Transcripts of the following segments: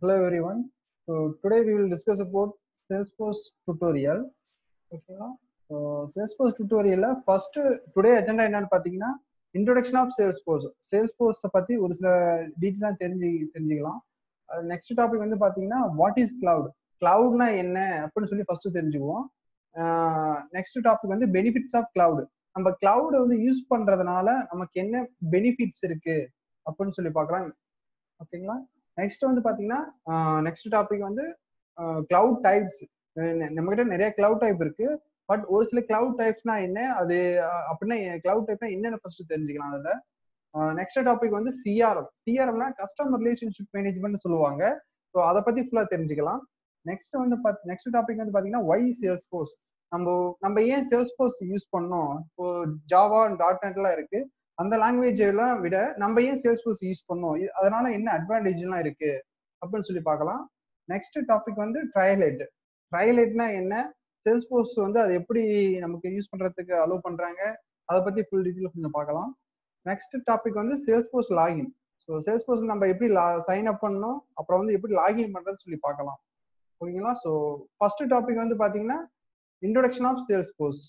Hello everyone. So today we will discuss about Salesforce tutorial. ஓகேங்களா so Salesforce டுட்டோரியல்ல first today agenda என்னன்னு பார்த்தீங்கன்னா introduction of Salesforce சேல்ஸ்போர்ஸை பத்தி ஒரு சில டீட்டெயிலாக தெரிஞ்சு தெரிஞ்சுக்கலாம் நெக்ஸ்ட் டாபிக் வந்து பார்த்தீங்கன்னா வாட் இஸ் கிளவுட் கிளவுட்னா என்ன அப்படின்னு சொல்லி ஃபர்ஸ்ட் தெரிஞ்சுக்குவோம் நெக்ஸ்ட் டாபிக் வந்து பெனிஃபிட்ஸ் ஆஃப் கிளவுட் நம்ம கிளவுட வந்து யூஸ் பண்றதுனால நமக்கு என்ன பெனிஃபிட்ஸ் இருக்கு அப்படின்னு சொல்லி பார்க்கலாம் ஓகேங்களா நெக்ஸ்ட் வந்து பாத்தீங்கன்னா நெக்ஸ்ட் டாபிக் வந்து கிளவுட் டைப்ஸ் நம்ம கிட்ட நிறைய கிளவுட் டைப் இருக்கு பட் ஒரு சில கிளவுட் டைப்ஸ்னா என்ன அது அப்படின்னா கிளவுட் டைப்னா என்னென்ன ஃபர்ஸ்ட் தெரிஞ்சுக்கலாம் அதுல நெக்ஸ்ட் டாபிக் வந்து சிஆர்எம் சிஆர்எம்னா கஸ்டமர் ரிலேஷன்ஷிப் மேனேஜ்மெண்ட் சொல்லுவாங்க ஸோ அதை பத்தி ஃபுல்லா தெரிஞ்சுக்கலாம் நெக்ஸ்ட் வந்து நெக்ஸ்ட் டாபிக் வந்து பாத்தீங்கன்னா ஒய் சேல்ஸ் ஃபோர்ஸ் நம்ம நம்ம ஏன் சேல்ஸ் ஃபோர்ஸ் யூஸ் பண்ணோம் இப்போ ஜாவா டாட் நெட் எல்லாம் இருக்கு அந்த லாங்குவேஜ் எல்லாம் விட நம்ம ஏன் சேல்ஸ் ஃபோர்ஸ் யூஸ் பண்ணோம் அதனால என்ன அட்வான்டேஜ் எல்லாம் இருக்கு அப்படின்னு சொல்லி பார்க்கலாம் நெக்ஸ்ட் டாபிக் வந்து ட்ரையலைட் ட்ரையலைட்னா என்ன சேல்ஸ் ஃபோர்ஸ் வந்து அது எப்படி நமக்கு யூஸ் பண்றதுக்கு அலோவ் பண்றாங்க அதை பத்தி ஃபுல் டீட்டெயில் கொஞ்சம் பார்க்கலாம் நெக்ஸ்ட் டாபிக் வந்து Salesforce login so Salesforce நம்ம எப்படி சைன் அப் பண்ணணும் அப்புறம் வந்து எப்படி லாகின் பண்றது சொல்லி பார்க்கலாம் ஓகேங்களா ஸோ ஃபர்ஸ்ட் டாபிக் வந்து பாத்தீங்கன்னா இன்ட்ரோடக்ஷன் ஆஃப் சேல்ஸ் ஃபோர்ஸ்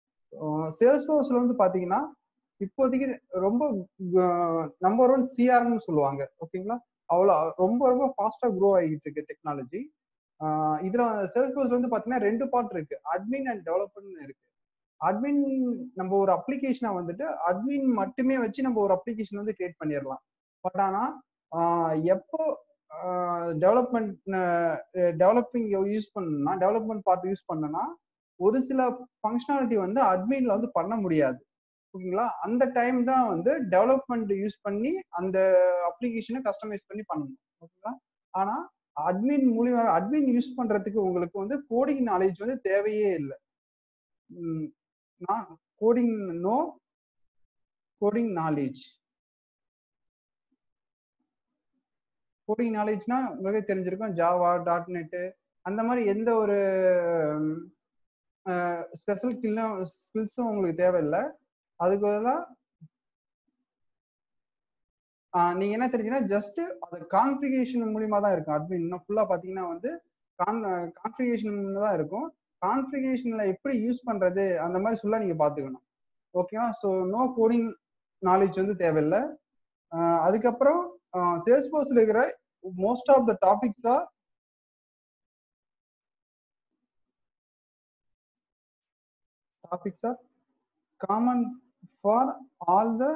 சேல்ஸ் ஃபோர்ஸ்ல வந்து பாத்தீங்கன்னா இப்போதைக்கு ரொம்ப நம்பர் ஒன் சிஆர்னு சொல்லுவாங்க ஓகேங்களா அவ்வளோ ரொம்ப ரொம்ப ஃபாஸ்டா க்ரோ ஆகிட்டு இருக்கு டெக்னாலஜி இதுல சேல்ஸ் வந்து பாத்தீங்கன்னா ரெண்டு பார்ட் இருக்கு அட்மின் அண்ட் டெவலப்மெண்ட் இருக்கு அட்மின் நம்ம ஒரு அப்ளிகேஷனை வந்துட்டு அட்மின் மட்டுமே வச்சு நம்ம ஒரு அப்ளிகேஷன் வந்து கிரியேட் பண்ணிடலாம் பட் ஆனா எப்போ டெவலப்மெண்ட் டெவலப்பிங் யூஸ் பண்ணா டெவலப்மெண்ட் பார்ட் யூஸ் பண்ணனா ஒரு சில ஃபங்க்ஷனாலிட்டி வந்து அட்மின்ல வந்து பண்ண முடியாது ஓகேங்களா அந்த டைம் தான் வந்து டெவலப்மெண்ட் யூஸ் பண்ணி அந்த அப்ளிகேஷனை கஸ்டமைஸ் பண்ணி பண்ணணும் ஓகேங்களா ஆனா அட்மின் மூலியமா அட்மின் யூஸ் பண்றதுக்கு உங்களுக்கு வந்து கோடிங் நாலேஜ் வந்து தேவையே இல்லை நான் coding no coding knowledge coding நாலேஜ்னா உங்களுக்கு தெரிஞ்சிருக்கும் ஜாவா டாட் நெட்டு அந்த மாதிரி எந்த ஒரு ஸ்பெஷல் ஸ்கில்லும் ஸ்கில்ஸும் உங்களுக்கு தேவையில்லை அதுக்கு பதிலாக நீங்க என்ன தெரிஞ்சுன்னா ஜஸ்ட் அது கான்ஃபிகேஷன் மூலியமா தான் இருக்கும் அட்மின் இன்னும் ஃபுல்லா பாத்தீங்கன்னா வந்து கான் கான்ஃபிகேஷன் தான் இருக்கும் கான்ஃபிகேஷன்ல எப்படி யூஸ் பண்றது அந்த மாதிரி ஃபுல்லா நீங்க பாத்துக்கணும் ஓகேவா ஸோ நோ கோடிங் நாலேஜ் வந்து தேவையில்லை அதுக்கப்புறம் சேல்ஸ் போர்ஸ்ல இருக்கிற most of the topics are topics are common for all the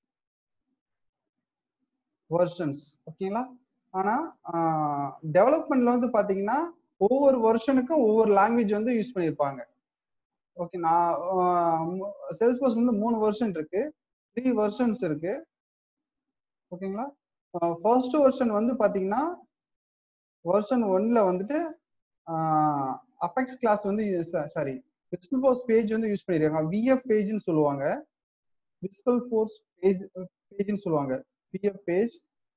versions ஓகேங்களா ஆனா டெவலப்மெண்ட்ல வந்து பாத்தீங்கன்னா ஒவ்வொரு வெர்ஷனுக்கும் ஒவ்வொரு லாங்குவேஜ் வந்து யூஸ் பண்ணியிருப்பாங்க ஓகே நான் சேல்ஸ் போர்ஸ் வந்து மூணு வெர்ஷன் இருக்கு த்ரீ வெர்ஷன்ஸ் இருக்கு ஓகேங்களா ஃபர்ஸ்ட் வெர்ஷன் வந்து பாத்தீங்கன்னா வெர்ஷன் ஒன்ல வந்துட்டு அபெக்ஸ் கிளாஸ் வந்து சாரி விஸ்பல் ஃபோர்ஸ் பேஜ் வந்து யூஸ் பண்ணிருக்காங்க விஎஃப் பேஜ்னு சொல்லுவாங்க விஸ்பல் ஃபோர்ஸ் பேஜ் பேஜ்னு சொல்லுவாங்க பிஎஃப் பேஜ்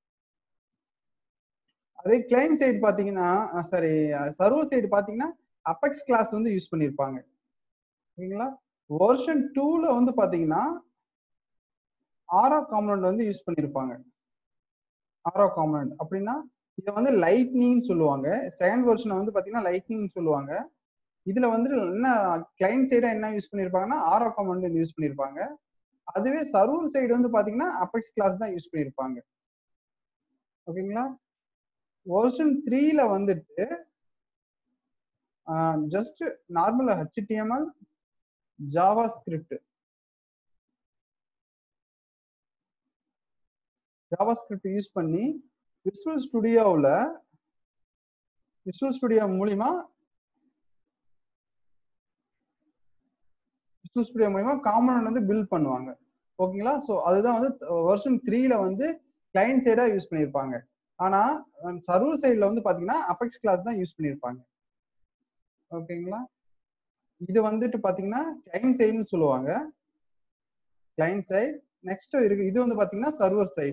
அதே கிளைண்ட் சைடு பாத்தீங்கன்னா சாரி சர்வர் சைடு பாத்தீங்கன்னா அபெக்ஸ் கிளாஸ் வந்து யூஸ் பண்ணிருப்பாங்க ஓகேங்களா வெர்ஷன் டூல வந்து பாத்தீங்கன்னா ஆரோ காம்பனண்ட் வந்து யூஸ் பண்ணிருப்பாங்க ஆரோ காம்பனண்ட் அப்படின்னா இதை வந்து லைட்னிங் சொல்லுவாங்க செகண்ட் வெர்ஷன் வந்து பாத்தீங்கன்னா லைட்னிங் சொல்லுவாங்க இதுல வந்து என்ன கிளைண்ட் சைடா என்ன யூஸ் பண்ணிருப்பாங்கன்னா ஆரோ காம்பனண்ட் வந்து யூஸ் பண்ணிருப்பாங்க அதுவே சர்வர் சைடு வந்து பாத்தீங்கன்னா அபெக்ஸ் கிளாஸ் தான் யூஸ் பண்ணிருப்பாங்க ஓகேங்களா வெர்ஷன் த்ரீல வந்துட்டு just normal HTML JavaScript JavaScript use பண்ணி விசுவல் ஸ்டுடியோவில் விசுவல் ஸ்டுடியோ மூலியமா விசுவல் ஸ்டுடியோ மூலியமா காம்பனண்ட் வந்து பில்ட் பண்ணுவாங்க ஓகேங்களா ஸோ அதுதான் வந்து வெர்ஷன் த்ரீல வந்து கிளைண்ட் சைடா யூஸ் பண்ணியிருப்பாங்க ஆனா சர்வர் சைட்ல வந்து பாத்தீங்கன்னா அபெக்ஸ் கிளாஸ் தான் யூஸ் பண்ணியிருப்பாங்க ஓகேங்களா இது வந்துட்டு பாத்தீங்கன்னா கிளைண்ட் சைடுன்னு சொல்லுவாங்க கிளைண்ட் சைடு நெக்ஸ்ட் இருக்கு இது வந்து பாத்தீங்கன்னா சர்வர் சைடு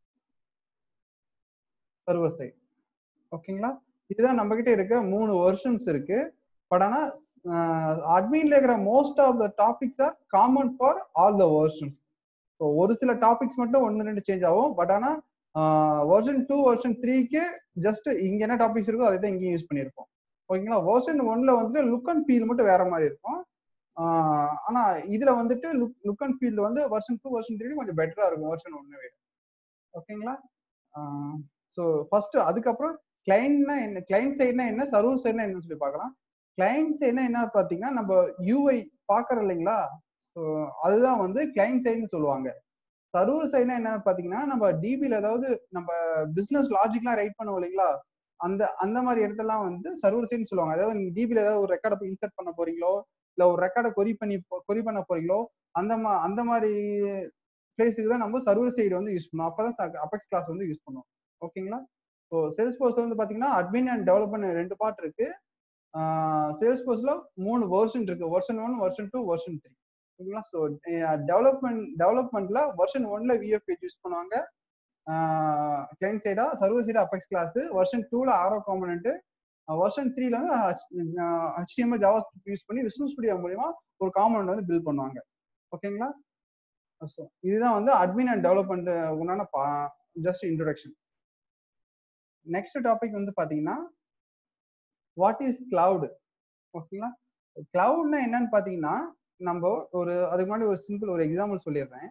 சர்வர் சைடு ஓகேங்களா இதுதான் நம்ம கிட்ட இருக்க மூணு வெர்ஷன்ஸ் இருக்கு பட் ஆனா அட்மின்ல இருக்கிற most of the topics are common for all the versions so ஒரு சில டாபிக்ஸ் மட்டும் ஒன்று ரெண்டு சேஞ்ச் ஆகும் பட் ஆனால் வெர்ஷன் டூ வெர்ஷன் த்ரீக்கு ஜஸ்ட் இங்க என்ன டாபிக்ஸ் இருக்கோ அதை தான் இங்கேயும் யூஸ் பண்ணியிருப்போம் ஓகேங்களா வெர்ஷன் ஒன்ல வந்துட்டு லுக் அண்ட் ஃபீல் மட்டும் வேற மாதிரி இருக்கும் ஆஹ் ஆனா இதுல வந்துட்டு லுக் லுக் அண்ட் ஃபீல் வந்து வெர்ஷன் டூ வெர்ஷன் த்ரீ கொஞ்சம் பெட்டரா இருக்கும் வெர்ஷன் ஒன்னு விட ஓகேங்களா ஸோ ஃபர்ஸ்ட் அதுக்கப்புறம் கிளைண்ட்னா என்ன கிளைண்ட் சைட்னா என்ன சர்வர் சைட்னா என்னன்னு சொல்லி பார்க்கலாம் கிளைண்ட் சைட்னா என்ன பார்த்தீங்கன்னா நம்ம யூஐ பார்க்கறோம் இல்லைங்களா ஸோ அதுதான் வந்து கிளைண்ட் சைடுன்னு சொல்லுவாங்க சர்வர் சைட்னா என்னன்னு பார்த்தீங்கன்னா நம்ம டிபியில் ஏதாவது நம்ம பிஸ்னஸ் லாஜிக்லாம் ரைட் பண்ணுவோம் இல்லைங்களா அந்த அந்த மாதிரி இடத்தெல்லாம் வந்து சர்வர் சைடுன்னு சொல்லுவாங்க அதாவது நீங்க டிபியில் ஏதாவது ஒரு ரெக்கார்டை போய் இன்சர்ட் பண்ண போறீங்களோ இல்லை ஒரு ரெக்கார்டை கொரி பண்ணி கொரி பண்ண போறீங்களோ அந்த மா அந்த மாதிரி பிளேஸுக்கு தான் நம்ம சர்வர் சைடு வந்து யூஸ் பண்ணுவோம் அப்பதான் அபெக்ஸ் கிளாஸ் வந்து யூஸ் பண்ணுவோம் ஓகேங்களா ஸோ சேல்ஸ் போர்ஸ் வந்து பாத்தீங்கன்னா அட்மின் அண்ட் டெவலப்மெண்ட் ரெண்டு பார்ட் இருக்கு சேல்ஸ் போர்ஸ்ல மூணு வெர்ஷன் இருக்கு version one version two version three ஓகேங்களா ஸோ டெவலப்மெண்ட் டெவலப்மெண்ட்ல வெர்ஷன் ஒன்ல விஎஃப் பேஜ் யூஸ் பண்ணுவாங்க கிளைண்ட் சைடா சர்வர் சைடா அபெக்ஸ் கிளாஸ் வெர்ஷன் டூல ஆரோ காம்பனண்ட் வெர்ஷன் த்ரீல வந்து ஹெச்டிஎம்எல் ஜாவா யூஸ் பண்ணி விஷ்ணு ஸ்டுடியோ மூலியமா ஒரு காம்பனண்ட் வந்து பில்ட் பண்ணுவாங்க ஓகேங்களா So, இதுதான் வந்து அட்மின் அண்ட் டெவலப்மெண்ட் உண்டான ஜஸ்ட் இன்ட்ரோடக்ஷன் நெக்ஸ்ட் டாபிக் வந்து பாத்தீங்கன்னா வாட் இஸ் கிளவுட் ஓகேங்களா கிளவுட்னா என்னன்னு பாத்தீங்கன்னா நம்ம ஒரு அதுக்கு முன்னாடி ஒரு சிம்பிள் ஒரு எக்ஸாம்பிள் சொல்லிடுறேன்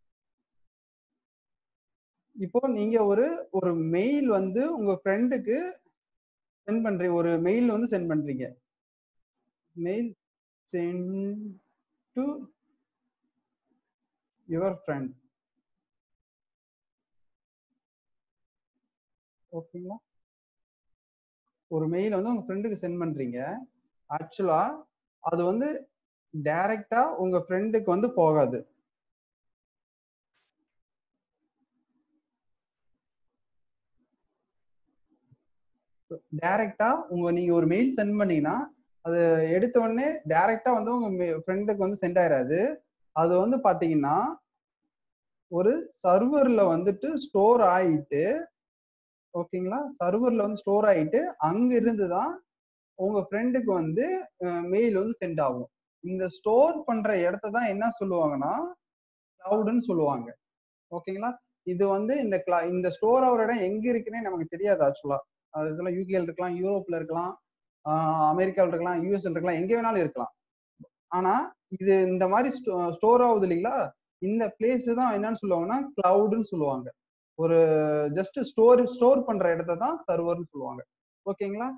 இப்போ நீங்க ஒரு ஒரு மெயில் வந்து உங்க ஃப்ரெண்டுக்கு சென்ட் பண்றீங்க ஒரு மெயில் வந்து சென்ட் பண்றீங்க mail sent to your friend ஓகேங்களா ஒரு மெயில் வந்து உங்க ஃப்ரெண்டுக்கு சென்ட் பண்றீங்க ஆக்சுவலா அது வந்து டைரக்டா உங்க ஃப்ரெண்டுக்கு வந்து போகாது டைரக்டா உங்க நீங்க ஒரு மெயில் சென்ட் பண்ணீங்கன்னா அது எடுத்த உடனே டைரக்டா வந்து உங்க ஃப்ரெண்டுக்கு வந்து சென்ட் ஆயிராது அது வந்து பாத்தீங்கன்னா ஒரு சர்வர்ல வந்துட்டு ஸ்டோர் ஆயிட்டு ஓகேங்களா சர்வர்ல வந்து ஸ்டோர் ஆயிட்டு அங்க இருந்து தான் உங்க ஃப்ரெண்டுக்கு வந்து மெயில் வந்து சென்ட் ஆகும் இந்த ஸ்டோர் பண்ற இடத்த தான் என்ன சொல்லுவாங்கன்னா கிளவுடுன்னு சொல்லுவாங்க ஓகேங்களா இது வந்து இந்த கிளா இந்த ஸ்டோர் ஆகிற இடம் எங்க இருக்குன்னே நமக்கு தெரியாது ஆக்சுவலா அது இதெல்லாம் யூகேல இருக்கலாம் யூரோப்ல இருக்கலாம் அமெரிக்காவில் இருக்கலாம் யூஎஸ்ல இருக்கலாம் எங்க வேணாலும் இருக்கலாம் ஆனா இது இந்த மாதிரி ஸ்டோர் ஆகுது இல்லைங்களா இந்த பிளேஸ் தான் என்னன்னு சொல்லுவாங்கன்னா கிளவுடுன்னு சொல்லுவாங்க ஒரு ஜஸ்ட் ஸ்டோர் ஸ்டோர் பண்ற இடத்த தான் சர்வர்னு சொல்லுவாங்க ஓகேங்களா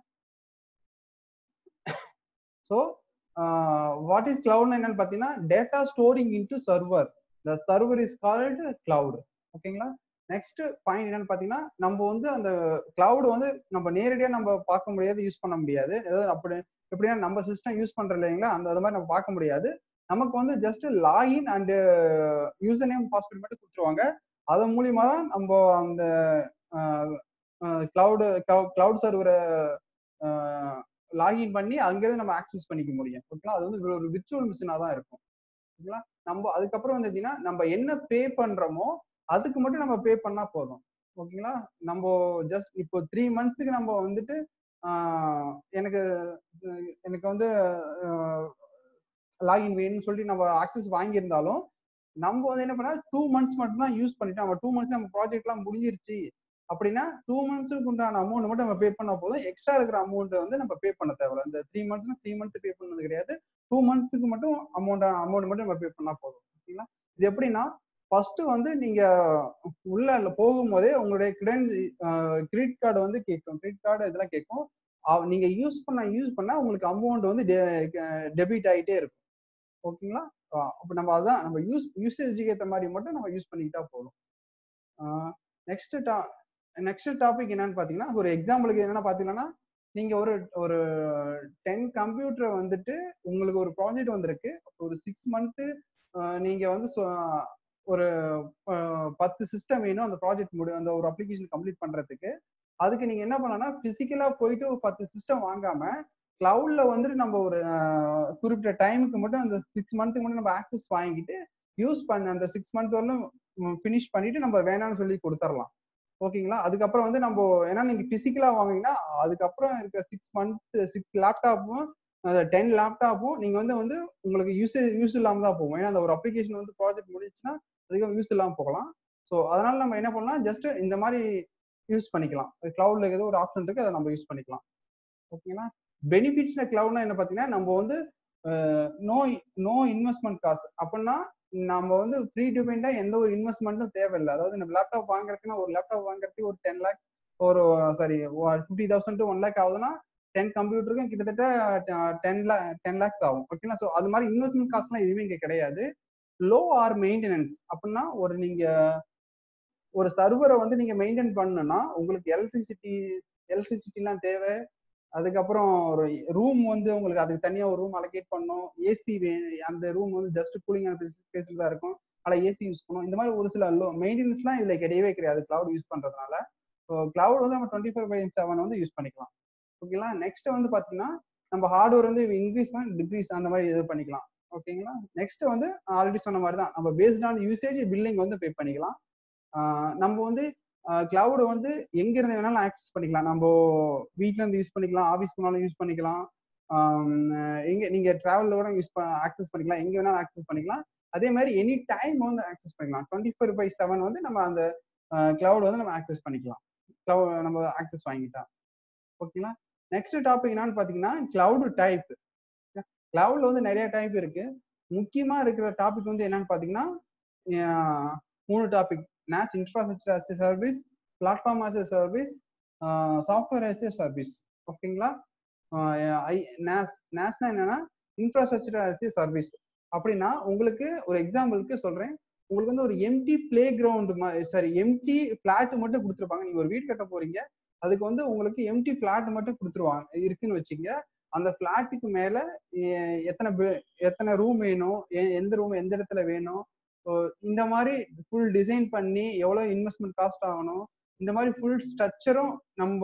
ஸோ வாட் இஸ் கிளவுட் என்னன்னு பார்த்தீங்கன்னா data storing into server the server is called cloud ஓகேங்களா நெக்ஸ்ட் பாயிண்ட் என்னன்னு பார்த்தீங்கன்னா நம்ம வந்து அந்த கிளவுட் வந்து நம்ம நேரடியாக நம்ம பார்க்க முடியாது யூஸ் பண்ண முடியாது ஏதாவது அப்படி எப்படின்னா நம்ம சிஸ்டம் யூஸ் பண்றோம் இல்லைங்களா அந்த அது மாதிரி நம்ம பார்க்க முடியாது நமக்கு வந்து just login and username password மட்டும் கொடுத்துருவாங்க அதன் மூலியமா தான் நம்ம அந்த கிளவுடு கிளவுட் சர்வரை லாகின் பண்ணி அங்கிருந்து நம்ம ஆக்சஸ் பண்ணிக்க முடியும் ஓகேங்களா அது வந்து ஒரு விர்ச்சுவல் மிஷினா தான் இருக்கும் ஓகேங்களா நம்ம அதுக்கப்புறம் வந்து எப்படின்னா நம்ம என்ன பே பண்றோமோ அதுக்கு மட்டும் நம்ம பே பண்ணா போதும் ஓகேங்களா நம்ம ஜஸ்ட் இப்போ த்ரீ மந்த்ஸுக்கு நம்ம வந்துட்டு எனக்கு எனக்கு வந்து லாகின் வேணும்னு சொல்லிட்டு நம்ம ஆக்சஸ் வாங்கியிருந்தாலும் நம்ம வந்து என்ன பண்ணா டூ மந்த்ஸ் மட்டும் தான் யூஸ் பண்ணிட்டோம் நம்ம டூ மந்த்ஸ் நம்ம ப்ராஜெக்ட் எல்லாம் முடிஞ்சிருச்சு அப்படின்னா டூ மந்த்ஸுக்கு உண்டான அமௌண்ட் மட்டும் நம்ம பே பண்ணா போதும் எக்ஸ்ட்ரா இருக்கிற அமௌண்ட் வந்து நம்ம பே பண்ண தேவையில்ல இந்த த்ரீ மந்த்ஸ்னா த்ரீ மந்த் பே பண்ணது கிடையாது டூ மந்த்ஸுக்கு மட்டும் அமௌண்ட் அமௌண்ட் மட்டும் நம்ம பே பண்ணா போதும் ஓகேங்களா இது எப்படின்னா ஃபர்ஸ்ட் வந்து நீங்க உள்ள போகும்போதே உங்களுடைய கிரெடிட் கிரெடிட் கார்டு வந்து கேட்கும் கிரெடிட் கார்டு இதெல்லாம் கேட்கும் நீங்க யூஸ் பண்ண யூஸ் பண்ணா உங்களுக்கு அமௌண்ட் வந்து டெபிட் ஆகிட்டே இருக்கும் ஓகேங்களா அப்போ நம்ம அதான் நம்ம யூஸ் யூசேஜுக்கு ஏற்ற மாதிரி மட்டும் நம்ம யூஸ் பண்ணிக்கிட்டா போதும் நெக்ஸ்ட் டா நெக்ஸ்ட் டாபிக் என்னன்னு பார்த்தீங்கன்னா ஒரு எக்ஸாம்பிளுக்கு என்னென்ன பார்த்தீங்கன்னா நீங்க ஒரு ஒரு டென் கம்ப்யூட்டரை வந்துட்டு உங்களுக்கு ஒரு ப்ராஜெக்ட் வந்திருக்கு ஒரு சிக்ஸ் மந்த்து நீங்க வந்து ஒரு பத்து சிஸ்டம் வேணும் அந்த ப்ராஜெக்ட் முடி அந்த ஒரு அப்ளிகேஷன் கம்ப்ளீட் பண்றதுக்கு அதுக்கு நீங்க என்ன பண்ணலாம் பிசிக்கலா போயிட்டு ஒரு பத்து சிஸ்டம் வாங்காம கிளவுட்ல வந்துட்டு நம்ம ஒரு குறிப்பிட்ட டைமுக்கு மட்டும் அந்த சிக்ஸ் மந்த்துக்கு மட்டும் நம்ம ஆக்சஸ் வாங்கிட்டு யூஸ் பண்ண அந்த சிக்ஸ் மந்த் வரலும் ஃபினிஷ் பண்ணிட்டு நம்ம வேணாம்னு சொல்லி கொடுத்துடலாம் ஓகேங்களா அதுக்கப்புறம் வந்து நம்ம ஏன்னா நீங்க பிசிக்கலா வாங்கினீங்கன்னா அதுக்கப்புறம் இருக்க சிக்ஸ் மந்த் சிக்ஸ் லேப்டாப்பும் டென் லேப்டாப்பும் நீங்க வந்து வந்து உங்களுக்கு யூஸ் யூஸ் இல்லாம தான் போகும் ஏன்னா அந்த ஒரு அப்ளிகேஷன் வந்து ப்ராஜெக்ட் முடிச்சுன்னா அதுக்கு யூஸ் இல்லாம போகலாம் ஸோ அதனால நம்ம என்ன பண்ணலாம் ஜஸ்ட் இந்த மாதிரி யூஸ் பண்ணிக்கலாம் கிளவுட்ல ஏதோ ஒரு ஆப்ஷன் இருக்கு அதை நம்ம யூஸ் பண்ணிக்கலாம் ஓகேங்களா பெனிஃபிட்ஸ்ல கிளவுட்னா என்ன பார்த்தீங்கன்னா நம்ம வந்து நோ நோ இன்வெஸ்ட்மெண்ட் காஸ்ட் அப்படின்னா நம்ம வந்து ஃப்ரீ டிபெண்டா எந்த ஒரு இன்வெஸ்ட்மெண்ட்டும் தேவையில்லை அதாவது நம்ம லேப்டாப் வாங்குறதுக்குன்னா ஒரு லேப்டாப் வாங்குறதுக்கு ஒரு டென் லேக் ஒரு sorry fifty thousand to one lakh ஆகுதுன்னா டென் கம்ப்யூட்டருக்கும் கிட்டத்தட்ட டென் லேக் டென் லேக்ஸ் ஆகும் ஓகேங்களா ஸோ அது மாதிரி இன்வெஸ்ட்மெண்ட் காஸ்ட்லாம் எதுவுமே இங்கே கிடையாது லோ ஆர் மெயின்டெனன்ஸ் அப்படின்னா ஒரு நீங்க ஒரு சர்வரை வந்து நீங்க மெயின்டைன் பண்ணணும்னா உங்களுக்கு எலக்ட்ரிசிட்டி எலக்ட்ரிசிட்டிலாம் தேவை அதுக்கப்புறம் ஒரு ரூம் வந்து உங்களுக்கு அதுக்கு தனியா ஒரு ரூம் அலோகேட் பண்ணணும் ஏசி அந்த ரூம் வந்து ஜஸ்ட் கூலிங் பிளேஸ்ல தான் இருக்கும் அதில் ஏசி யூஸ் பண்ணும் இந்த மாதிரி ஒரு சில லோ மெயின்டெனன்ஸ்லாம் இதுல கிடையவே கிடையாது கிளவுட் யூஸ் பண்றதுனால ஸோ கிளவுட் வந்து நம்ம டுவெண்ட்டி ஃபோர் பை செவன் வந்து யூஸ் பண்ணிக்கலாம் ஓகேங்களா நெக்ஸ்ட் வந்து பாத்தீங்கன்னா நம்ம ஹார்ட்வேர் வந்து இன்க்ரீஸ் பண்ணி டிக்ரீஸ் அந்த மாதிரி இது பண்ணிக்கலாம் ஓகேங்களா நெக்ஸ்ட் வந்து ஆல்ரெடி சொன்ன மாதிரி தான் நம்ம பேஸ்ட் ஆன் யூசேஜ் பில்லிங் வந்து பே பண்ணிக்கலாம் நம்ம வந்து கிளவுட் வந்து எங்க இருந்து வேணாலும் ஆக்சஸ் பண்ணிக்கலாம் நம்ம வீட்ல இருந்து யூஸ் பண்ணிக்கலாம் ஆஃபீஸ் போனாலும் யூஸ் பண்ணிக்கலாம் எங்க நீங்க டிராவல்ல கூட யூஸ் ஆக்சஸ் பண்ணிக்கலாம் எங்க வேணாலும் ஆக்சஸ் பண்ணிக்கலாம் அதே மாதிரி எனி டைம் வந்து ஆக்சஸ் பண்ணிக்கலாம் டுவெண்ட்டி ஃபோர் பை செவன் வந்து நம்ம அந்த கிளவுட் வந்து நம்ம ஆக்சஸ் பண்ணிக்கலாம் கிளவுட் நம்ம ஆக்சஸ் வாங்கிட்டா ஓகேங்களா நெக்ஸ்ட் டாபிக் என்னன்னு பாத்தீங்கன்னா கிளவுட் டைப் கிளவுட்ல வந்து நிறைய டைப் இருக்கு முக்கியமா இருக்கிற டாபிக் வந்து என்னன்னு பாத்தீங்கன்னா மூணு topic NAS infrastructure as a service, platform as a service, uh, software as a service. ஓகேங்களா NAS NASனா என்னன்னா இன்ஃப்ராஸ்ட்ரக்சர் as a சர்வீஸ் அப்படின்னா உங்களுக்கு ஒரு எக்ஸாம்பிளுக்கு சொல்றேன் உங்களுக்கு வந்து ஒரு empty playground sorry empty plot மட்டும் கொடுத்துருப்பாங்க நீங்க ஒரு வீடு கட்ட போறீங்க அதுக்கு வந்து உங்களுக்கு எம்டி பிளாட் மட்டும் கொடுத்துருவாங்க இருக்குன்னு வச்சுங்க அந்த பிளாட்டுக்கு மேல எத்தனை எத்தனை ரூம் வேணும் எந்த ரூம் எந்த இடத்துல வேணும் இந்த மாதிரி ஃபுல் டிசைன் பண்ணி எவ்வளவு இன்வெஸ்ட்மெண்ட் காஸ்ட் ஆகணும் இந்த மாதிரி ஃபுல் ஸ்ட்ரக்சரும் நம்ம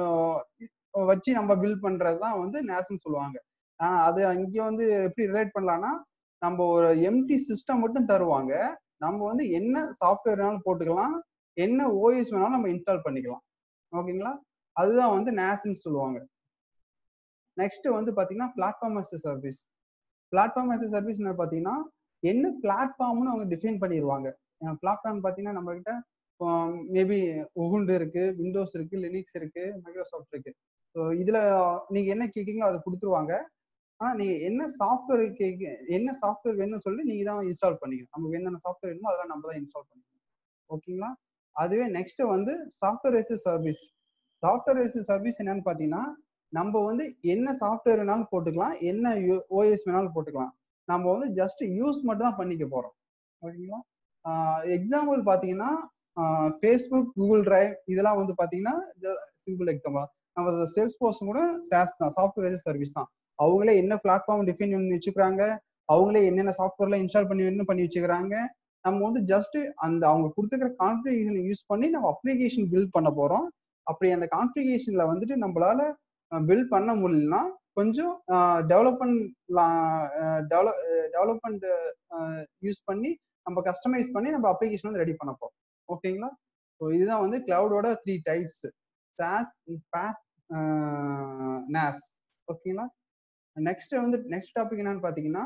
வச்சு நம்ம பில்ட் பண்றது தான் வந்து நேஷனல் சொல்லுவாங்க ஆனா அது அங்கே வந்து எப்படி ரிலேட் பண்ணலாம்னா நம்ம ஒரு எம்டி சிஸ்டம் மட்டும் தருவாங்க நம்ம வந்து என்ன சாஃப்ட்வேர் வேணாலும் போட்டுக்கலாம் என்ன ஓஎஸ் வேணாலும் நம்ம இன்ஸ்டால் பண்ணிக்கலாம் ஓகேங்களா அதுதான் வந்து நேஷன் சொல்லுவாங்க நெக்ஸ்ட் வந்து பாத்தீங்கன்னா platform as service platform as service பாத்தீங்கன்னா என்ன பிளாட்ஃபார்ம்னு அவங்க டிஃபைன் பண்ணிடுவாங்க பிளாட்ஃபார்ம் பார்த்தீங்கன்னா நம்ம கிட்ட மேபி உகுண்டு இருக்கு விண்டோஸ் இருக்கு லினிக்ஸ் இருக்கு மைக்ரோசாஃப்ட் இருக்கு ஸோ இதுல நீங்க என்ன கேட்கீங்களோ அதை கொடுத்துருவாங்க ஆனா நீங்க என்ன சாஃப்ட்வேர் கேட்க என்ன சாஃப்ட்வேர் வேணும்னு சொல்லி நீங்க தான் இன்ஸ்டால் பண்ணிக்கணும் நமக்கு என்னென்ன சாஃப்ட்வேர் வேணுமோ அதெல்லாம் நம்ம தான் இன்ஸ்டால் பண்ணிக்கணும் ஓகேங்களா அதுவே நெக்ஸ்ட் வந்து software as service software as service என்னன்னு பாத்தீங்கன்னா நம்ம வந்து என்ன சாஃப்ட்வேர் வேணாலும் போட்டுக்கலாம் என்ன ஓஎஸ் வேணாலும் போட்டுக்கலாம் நம்ம வந்து ஜஸ்ட் யூஸ் மட்டும் தான் பண்ணிக்க போறோம் ஓகேங்களா எக்ஸாம்பிள் பார்த்தீங்கன்னா ஃபேஸ்புக் கூகுள் டிரைவ் இதெல்லாம் வந்து பார்த்தீங்கன்னா சிம்பிள் எக்ஸாம்பிள் நம்ம சேல்ஸ் போர்ஸ் கூட சாஸ் தான் சாஃப்ட்வேர் சர்வீஸ் தான் அவங்களே என்ன பிளாட்ஃபார்ம் டிஃபைன் பண்ணி வச்சுக்கிறாங்க அவங்களே என்னென்ன சாஃப்ட்வேர்ல இன்ஸ்டால் பண்ணி வேணும்னு பண்ணி வச்சுக்கிறாங்க நம்ம வந்து ஜஸ்ட் அந்த அவங்க கொடுத்துருக்கிற கான்ஃபிகேஷன் யூஸ் பண்ணி நம்ம அப்ளிகேஷன் பில்ட் பண்ண போறோம் அப்படி அந்த கான்ஃபிகேஷன்ல வந்துட்டு நம்மளால பில்ட் பண்ண முடியலன்னா கொஞ்சம் டெவலப்மெண்ட் டெவலப்மெண்ட் யூஸ் பண்ணி நம்ம கஸ்டமைஸ் பண்ணி நம்ம அப்ளிகேஷன் வந்து ரெடி பண்ண போறோம் ஓகேங்களா ஸோ இதுதான் வந்து கிளவுடோட three types SaaS PaaS NAS ஓகேங்களா நெக்ஸ்ட் வந்து நெக்ஸ்ட் டாபிக் என்னன்னு பாத்தீங்கன்னா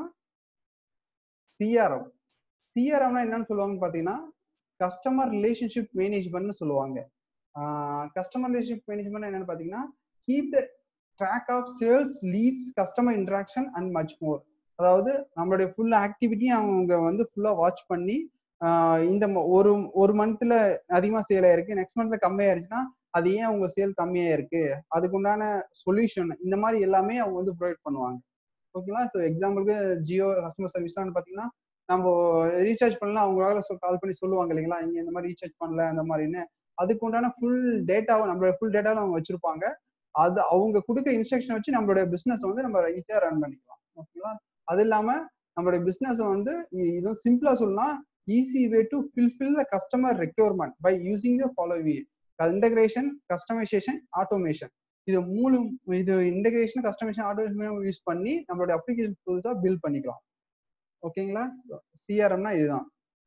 சிஆர்எம் சிஆர்எம்னா என்னன்னு சொல்லுவாங்கன்னு பாத்தீங்கன்னா கஸ்டமர் ரிலேஷன்ஷிப் மேனேஜ்மெண்ட்னு சொல்லுவாங்க கஸ்டமர் ரிலேஷன்ஷிப் மேனேஜ்மெண்ட் என்னன்னு பாத்தீங்கன்னா keep the track of sales leads customer interaction and much more அதாவது நம்மளுடைய ஃபுல் ஆக்டிவிட்டியும் அவங்க வந்து ஃபுல்லா வாட்ச் பண்ணி இந்த ஒரு ஒரு மந்த்ல அதிகமா சேல் ஆயிருக்கு நெக்ஸ்ட் மந்த்ல கம்மியாயிருச்சுன்னா அது ஏன் உங்க சேல் கம்மியா இருக்கு அதுக்கு உண்டான சொல்யூஷன் இந்த மாதிரி எல்லாமே அவங்க வந்து ப்ரொவைட் பண்ணுவாங்க ஓகேங்களா ஸோ எக்ஸாம்பிளுக்கு ஜியோ கஸ்டமர் சர்வீஸ்லாம் பாத்தீங்கன்னா நம்ம ரீசார்ஜ் பண்ணலாம் அவங்களால கால் பண்ணி சொல்லுவாங்க இல்லைங்களா இங்க இந்த மாதிரி ரீசார்ஜ் பண்ணல அந்த மாதிரின்னு அதுக்கு உண்டான ஃபுல் டேட்டாவை நம்மளோட ஃபுல் டேட்டாவை அவங்க வச்சிருப்பாங்க அது அவங்க கொடுக்குற இன்ஸ்ட்ரக்ஷன் வச்சு நம்மளுடைய பிசினஸ் வந்து நம்ம ஈஸியா ரன் பண்ணிக்கலாம் ஓகேங்களா அது இல்லாம நம்மளுடைய பிசினஸ் வந்து இது சிம்பிளா சொல்லலாம் easy way to fulfil the customer requirement by using the following integration customisation automation இது மூணு இது இன்டகிரேஷன் கஸ்டமைசேஷன் ஆட்டோமேஷன் யூஸ் பண்ணி நம்மளுடைய அப்ளிகேஷன் புதுசா பில்ட் பண்ணிக்கலாம் ஓகேங்களா சிஆர்எம்னா இதுதான்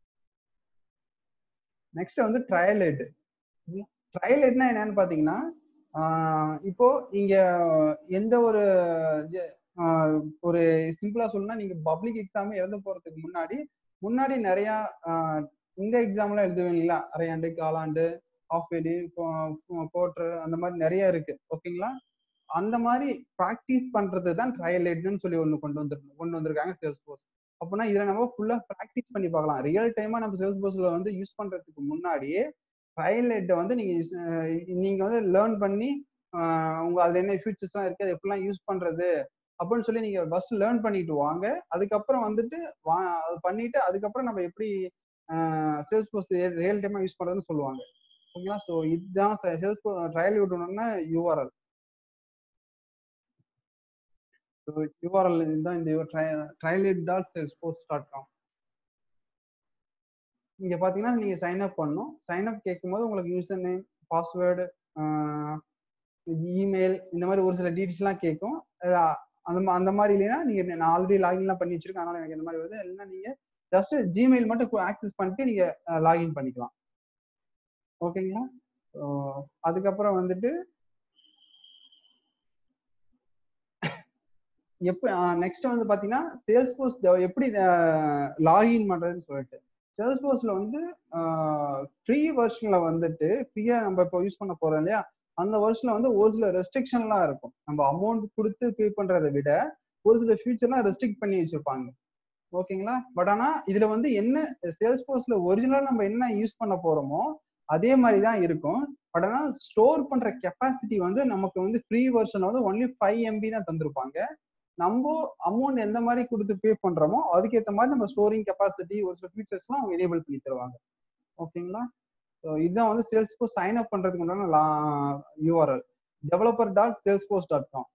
நெக்ஸ்ட் வந்து ட்ரையல் ஹெட் ட்ரையல் ஹெட்னா என்னன்னு பாத்தீங்கன்னா இப்போ நீங்க எந்த ஒரு ஒரு சிம்பிளா சொல்லணும்னா நீங்க பப்ளிக் எக்ஸாம் எழுத போறதுக்கு முன்னாடி முன்னாடி நிறைய இந்த எக்ஸாம்லாம் எழுதுவீங்களா அரையாண்டு காலாண்டு ஆஃப் இயர்லி குவார்டர் அந்த மாதிரி நிறைய இருக்கு ஓகேங்களா அந்த மாதிரி ப்ராக்டிஸ் பண்றது தான் ட்ரையல் எட்னு சொல்லி ஒன்று கொண்டு வந்து கொண்டு வந்திருக்காங்க சேல்ஸ் போர்ஸ் அப்படின்னா இதுல நம்ம ஃபுல்லா ப்ராக்டிஸ் பண்ணி பார்க்கலாம் ரியல் டைமா நம்ம சேல்ஸ் போர்ஸ்ல வந்து யூஸ் பண்றதுக்கு முன்னாடியே ட்ரையல் எட்டை வந்து நீங்க use- அஹ் நீங்க வந்து லேர்ன் பண்ணி ஆஹ் உங்க அதுல என்ன ஃபீச்சர்ஸ்லாம் இருக்கு அது எப்படிலாம் யூஸ் பண்றது அப்படின்னு சொல்லி நீங்க ஃபர்ஸ்ட் லேர்ன் பண்ணிட்டு வாங்க அதுக்கப்புறம் வந்துட்டு வா அது பண்ணிட்டு அதுக்கப்புறம் நம்ம எப்படி சேல்ஸ் போர்ஸ் ரியல் டைமா யூஸ் பண்றதுன்னு சொல்லுவாங்க ஓகேங்களா ஸோ இதுதான் சேல்ஸ் ட்ரையல் விடணும்னா யூஆர்எல் யூஆர்எல் இதுதான் இந்த trial it dot sales post dot com இங்க பாத்தீங்கன்னா நீங்க சைன் அப் பண்ணணும் சைன் அப் கேட்கும்போது உங்களுக்கு யூசர் நேம் பாஸ்வேர்டு இமெயில் இந்த மாதிரி ஒரு சில டீட்டெயில்ஸ்லாம் கேட்கும் அஹ் அந்த மா- அந்த மாதிரி இல்லைன்னா நீங்க நான் ஆல்ரெடி லாகின்லாம் பண்ணி வச்சிருக்கேன் அதனால எனக்கு இந்த மாதிரி வருது இல்லைன்னா நீங்க ஜஸ்ட் ஜிமெயில் மட்டும் ஆக்சஸ் பண்ணிட்டு நீங்க லாகின் பண்ணிக்கலாம் ஓகேங்களா So, அதுக்கப்புறம் வந்துட்டு எப்ப நெக்ஸ்ட் வந்து பாத்தீங்கன்னா சேல்ஸ் போர்ஸ் எப்படி லாகின் பண்றதுன்னு சொல்லிட்டு சேல்ஸ் போர்ஸ்ல வந்து ஃப்ரீ வெர்ஷன்ல வந்துட்டு ஃப்ரீயா நம்ம இப்போ யூஸ் பண்ண போறோம் இல்லையா அந்த வருஷன்ல வந்து ஒரு சில ரெஸ்ட்ரிக்ஷன்லாம் இருக்கும் நம்ம அமௌண்ட் கொடுத்து பே பண்றதை விட ஒரு சில ஃபியூச்சர்லாம் ரெஸ்ட்ரிக்ட் பண்ணி வச்சிருப்பாங்க ஓகேங்களா பட் ஆனா இதுல வந்து என்ன சேல்ஸ் போர்ஸ்ல ஒரிஜினலா நம்ம என்ன யூஸ் பண்ண போறோமோ அதே மாதிரி தான் இருக்கும் பட் ஆனா ஸ்டோர் பண்ற கெப்பாசிட்டி வந்து நமக்கு வந்து ஃப்ரீ வெர்ஷன் வந்து ஒன்லி ஃபைவ் எம்பி தான் தந்திருப்பாங்க நம்ம அமௌண்ட் எந்த மாதிரி கொடுத்து பே பண்றோமோ அதுக்கேற்ற மாதிரி நம்ம ஸ்டோரிங் கெப்பாசிட்டி ஒரு சில ஃபீச்சர்ஸ்லாம் அவங்க எனேபிள் பண்ணி தருவாங்க ஓகேங்களா ஸோ இதுதான் வந்து சேல்ஸ் போர்ஸ் சைன் அப் பண்றதுக்கு உண்டான URL developer dot Salesforce dot com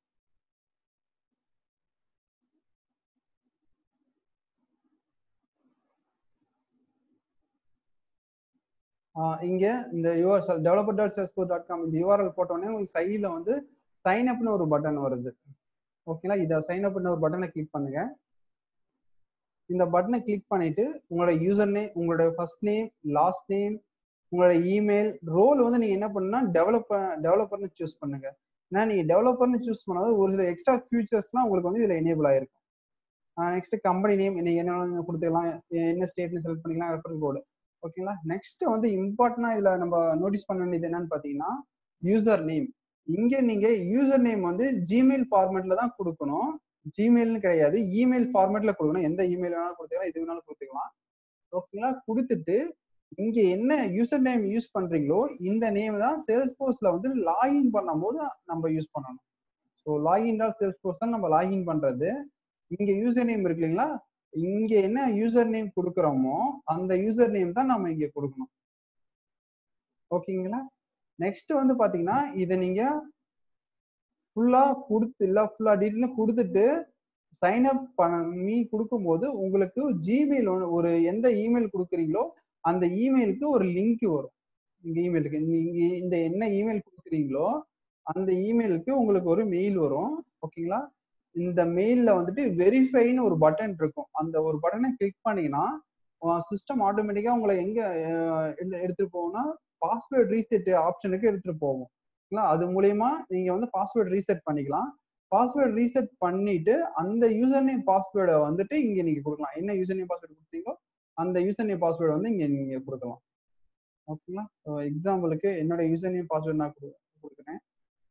இங்க இந்த UR developer dot Salesforce dot com இந்த யூஆர்எல் போட்டோடனே உங்களுக்கு சைடில் வந்து சைன் அப்னு ஒரு பட்டன் வருது ஓகேங்களா இதை சைன் அப் பண்ண ஒரு பட்டனை கிளிக் பண்ணுங்க இந்த பட்டனை கிளிக் பண்ணிட்டு உங்களோட யூசர் நேம் உங்களோட ஃபர்ஸ்ட் நேம் லாஸ்ட் நேம் உங்களோட இமெயில் ரோல் வந்து நீங்க என்ன பண்ணுன்னா டெவலப்பர் டெவலப்பர்னு சூஸ் பண்ணுங்க ஏன்னா நீங்க டெவலப்பர்னு சூஸ் பண்ணாத ஒரு சில எக்ஸ்ட்ரா ஃபியூச்சர்ஸ்லாம் உங்களுக்கு வந்து இதுல எனேபிள் ஆயிருக்கும் நெக்ஸ்ட் கம்பெனி நேம் நீங்க என்ன கொடுத்துக்கலாம் என்ன ஸ்டேட்னு செலக்ட் பண்ணிக்கலாம் ரெஃபரல் கோடு ஓகேங்களா நெக்ஸ்ட் வந்து இம்பார்ட்டன்டா இதுல நம்ம நோட்டீஸ் பண்ண வேண்டியது என்னன்னு பாத்தீங்கன்னா யூசர் நேம் இங்க நீங்க யூசர் நேம் வந்து ஜிமெயில் ஃபார்மேட்ல தான் கொடுக்கணும் ஜிமெயில்னு கிடையாது இமெயில் ஃபார்மேட்ல கொடுக்கணும் எந்த இமெயில் வேணாலும் கொடுத்துக்கலாம் எது வேணாலும் கொடுத்துக்கலாம் ஓகேங்களா கொடுத்துட்டு இங்க என்ன யூசர் நேம் யூஸ் பண்றீங்களோ இந்த நேம் தான் சேல்ஸ் போர்ஸ்ல வந்து லாகின் பண்ணும்போது நம்ம யூஸ் பண்ணணும் so login dot Salesforce தான் நம்ம லாகின் பண்றது இங்க யூசர் நேம் இருக்கு இல்லைங்களா இங்க என்ன யூசர் நேம் கொடுக்குறோமோ அந்த யூசர் நேம் தான் நம்ம இங்க கொடுக்கணும் ஓகேங்களா நெக்ஸ்ட் வந்து பாத்தீங்கன்னா இதை நீங்க ஃபுல்லா கொடுத்து இல்ல ஃபுல்லா டீட்டெயில் கொடுத்துட்டு சைன் அப் பண்ணி கொடுக்கும்போது உங்களுக்கு ஜிமெயில் ஒரு எந்த இமெயில் கொடுக்குறீங்களோ அந்த இமெயிலுக்கு ஒரு லிங்க் வரும் இந்த இமெயிலுக்கு நீங்க இந்த என்ன இமெயில் கொடுக்குறீங்களோ அந்த இமெயிலுக்கு உங்களுக்கு ஒரு மெயில் வரும் ஓகேங்களா இந்த மெயில்ல வந்துட்டு வெரிஃபைன்னு ஒரு பட்டன் இருக்கும் அந்த ஒரு பட்டனை கிளிக் பண்ணீங்கன்னா சிஸ்டம் ஆட்டோமேட்டிக்கா உங்களை எங்க அஹ், எடு- எடுத்துட்டு போகும்னா பாஸ்வேர்ட் ரீசெட் ஆப்ஷனுக்கு எடுத்துட்டு போகும் ஓகேங்களா அது மூலியமா நீங்க வந்து பாஸ்வேர்ட் ரீசெட் பண்ணிக்கலாம் பாஸ்வேர்ட் ரீசெட் பண்ணிட்டு அந்த யூசர் நேம் பாஸ்வேர்டை வந்துட்டு இங்க நீங்க கொடுக்கலாம் என்ன யூசர் நேம் பாஸ்வேர்டு கொடுத்தீங்களோ அந்த யூசர் நேம் பாஸ்வேர்டு வந்து இங்க நீங்க கொடுக்கலாம் ஓகேங்களா எக்ஸாம்பிளுக்கு என்னோட யூசர் நேம் பாஸ்வேர்டு நான் கொடு- கொடுக்குறேன்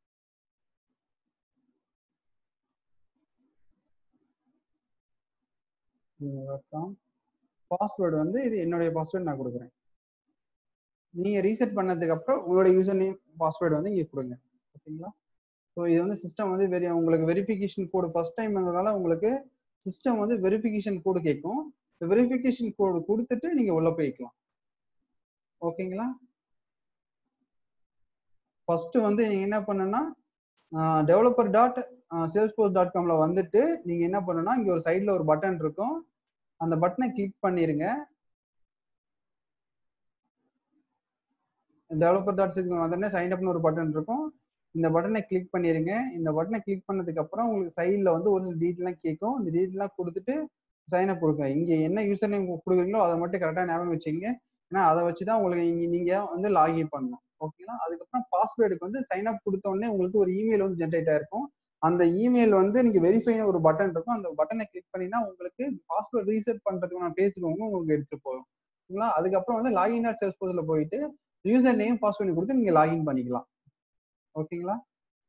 பாஸ்வேர்டு வந்து இது என்னுடைய பாஸ்வேர்டு நான் கொடுக்குறேன் நீங்க ரீசெட் பண்ணதுக்கு அப்புறம் உங்களோட யூசர் நேம் பாஸ்வேர்டு வந்து இங்க கொடுங்க ஓகேங்களா ஸோ இது வந்து சிஸ்டம் வந்து வெரி உங்களுக்கு வெரிஃபிகேஷன் கோடு ஃபர்ஸ்ட் டைம்ங்கிறதுனால உங்களுக்கு சிஸ்டம் வந்து வெரிஃபிகேஷன் கோடு கேட்கும் வெரிஃபிகேஷன் கோடு கொடுத்துட்டு நீங்க உள்ள போய்க்கலாம் ஓகேங்களா ஃபர்ஸ்ட் வந்து நீங்க என்ன பண்ணுன்னா டெவலப்பர் டாட் சேல்ஸ்போர்ஸ் டாட் காம்ல வந்துட்டு நீங்க என்ன பண்ணணும்னா இங்க ஒரு சைட்ல ஒரு பட்டன் இருக்கும் அந்த பட்டனை கிளிக் பண்ணிருங்க டெவலப்பர் டாட் சிஸ்டம் வந்தோடனே சைன் அப்னு ஒரு பட்டன் இருக்கும் இந்த பட்டனை கிளிக் பண்ணிருங்க இந்த பட்டனை கிளிக் பண்ணதுக்கு அப்புறம் உங்களுக்கு சைடில் வந்து ஒரு சில டீட்டெயிலாம் கேட்கும் இந்த டீட்டெயிலாம் கொடுத்துட்டு சைன் அப் கொடுங்க இங்க என்ன யூசர் நேம் கொடுக்குறீங்களோ அதை மட்டும் கரெக்டாக ஞாபகம் வச்சுங்க ஏன்னா அதை வச்சு தான் உங்களுக்கு இங்க நீங்க வந்து லாகின் பண்ணணும் ஓகேங்களா அதுக்கப்புறம் பாஸ்வேர்டுக்கு வந்து சைன் அப் கொடுத்த உடனே உங்களுக்கு ஒரு இமெயில் வந்து ஜென்ரேட் ஆயிருக்கும் அந்த இமெயில் வந்து நீங்க வெரிஃபைன்னு ஒரு பட்டன் இருக்கும் அந்த பட்டனை கிளிக் பண்ணினா உங்களுக்கு பாஸ்வேர்ட் ரீசெட் பண்றதுக்கு நான் பேசிக்கோங்க உங்களுக்கு எடுத்துட்டு போகும் ஓகேங்களா அதுக்கப்புறம் வந்து லாகின் ஆட் சேல்ஸ் போஸ்ட்ல போயிட்டு யூசர் நேம் பாஸ்வேர்ட் கொடுத்து நீங்க லாகின் பண்ணிக்கலாம் ஓகேங்களா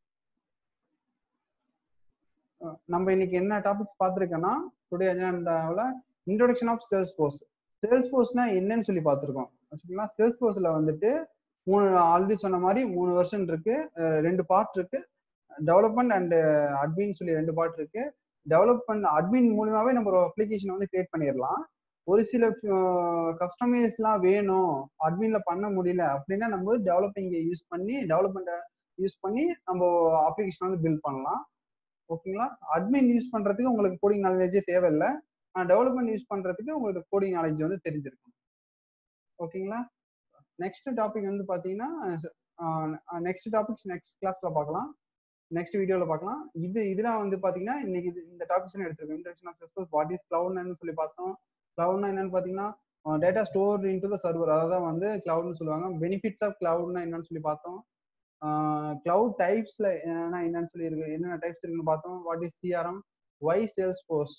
அஹ் நம்ம இன்னைக்கு என்ன டாபிக்ஸ் பார்த்துருக்கோன்னா டுடே அஜெண்டாவில் இன்ட்ரோடக்ஷன் ஆஃப் சேல்ஸ் போர்ஸ் சேல்ஸ் போர்ஸ்னா என்னன்னு சொல்லி பார்த்துருக்கோம் ஓகேங்களா சேல்ஸ் போர்ஸ்ல வந்துட்டு மூணு ஆல்ரெடி சொன்ன மாதிரி மூணு வருஷன் இருக்கு அஹ் ரெண்டு பார்ட் இருக்கு டெவலப்மெண்ட் அண்ட் அட்மின் சொல்லி ரெண்டு பார்ட் இருக்கு டெவலப்மெண்ட் அட்மின் மூலியமாவே நம்ம ஒரு அப்ளிகேஷன் வந்து கிரியேட் பண்ணிடலாம் ஒரு சில கஸ்டமைஸ்லாம் வேணும் அட்மின்ல பண்ண முடியல அப்படின்னா நம்ம டெவலப்பிங் யூஸ் பண்ணி டெவலப்மெண்ட் யூஸ் பண்ணி நம்ம அப்ளிகேஷன் வந்து பில்ட் பண்ணலாம் ஓகேங்களா அட்மின் யூஸ் பண்றதுக்கு உங்களுக்கு கோடிங் நாலேஜே தேவையில்லை ஆனால் டெவலப்மெண்ட் யூஸ் பண்றதுக்கு உங்களுக்கு கோடிங் நாலேஜ் வந்து தெரிஞ்சிருக்கும் ஓகேங்களா நெக்ஸ்ட் டாபிக் வந்து பாத்தீங்கன்னா நெக்ஸ்ட் டாபிக்ஸ் நெக்ஸ்ட் கிளாஸ்ல பார்க்கலாம் நெக்ஸ்ட் வீடியோல பார்க்கலாம் இது இதெல்லாம் வந்து பாத்தீங்கன்னா இன்னைக்கு இது- இந்த டாபிக்ஸ் எடுத்திருக்கோம் இன்ட்ரடக்ஷன் ஆஃப் வாட் இஸ் கிளவுட்னு சொல்லி பார்த்தோம் கிளவுட்னா என்னன்னு பாத்தீங்கன்னா data store into the server அதான் வந்து கிளவுட்னு சொல்லுவாங்க பெனிஃபிட்ஸ் ஆஃப் கிளவுட்னா என்னன்னு சொல்லி பார்த்தோம் கிளவுட் டைப்ஸ்ல என்னன்னு சொல்லி இருக்கு என்னென்ன டைப்ஸ் இருக்குன்னு பார்த்தோம் what is CRM why Salesforce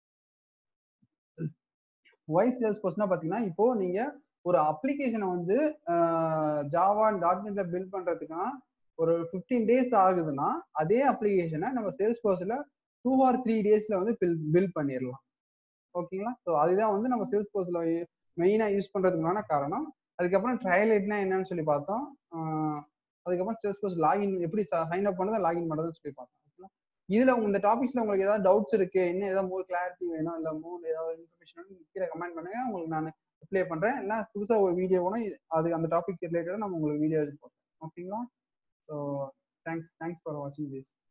why சேல்ஸ் போர்ஸ்னா பாத்தீங்கன்னா இப்போ நீங்க ஒரு அப்ளிகேஷனை வந்து ஜாவா டாட் நெட்ல பில்ட் பண்றதுக்குன்னா ஒரு ஃபிஃப்டீன் டேஸ் ஆகுதுன்னா அதே அப்ளிகேஷனை நம்ம சேல்ஸ் போர்ஸ்ல டூ ஆர் த்ரீ டேஸ்ல வந்து பில் பில்ட் பண்ணிடலாம் ஓகேங்களா ஸோ அதுதான் வந்து நம்ம சேல்ஸ் போர்ஸ்ல மெயினா யூஸ் பண்றதுக்கான காரணம் அதுக்கப்புறம் ட்ரையல் எட்னா என்னன்னு சொல்லி பார்த்தோம் ஆஹ் அதுக்கப்புறம் சேல்ஸ் போர்ஸ் லாகின் எப்படி சைன் அப் பண்ணதை லாகின் பண்ணதுன்னு சொல்லி பார்த்தோம் ஓகேங்களா இதுல உங்க இந்த டாபிக்ஸ்ல உங்களுக்கு ஏதாவது டவுட்ஸ் இருக்கு இன்னும் ஏதாவது மோர் கிளாரிட்டி வேணும் இல்ல மோர் ஏதாவது இன்ஃபர்மேஷன் கீழே கமெண்ட் பண்ணுங்க உங்களுக்கு நான் ரிப்ளை பண்றேன் இல்ல புதுசா ஒரு வீடியோ கூட அது அந்த டாபிக் ரிலேட்டடா நம்ம உங்களுக்கு வீடியோ போடுறோம் ஓகேங்களா ஸோ தேங்க்ஸ் தேங்க்ஸ் ஃபார் வாட்சிங் திஸ்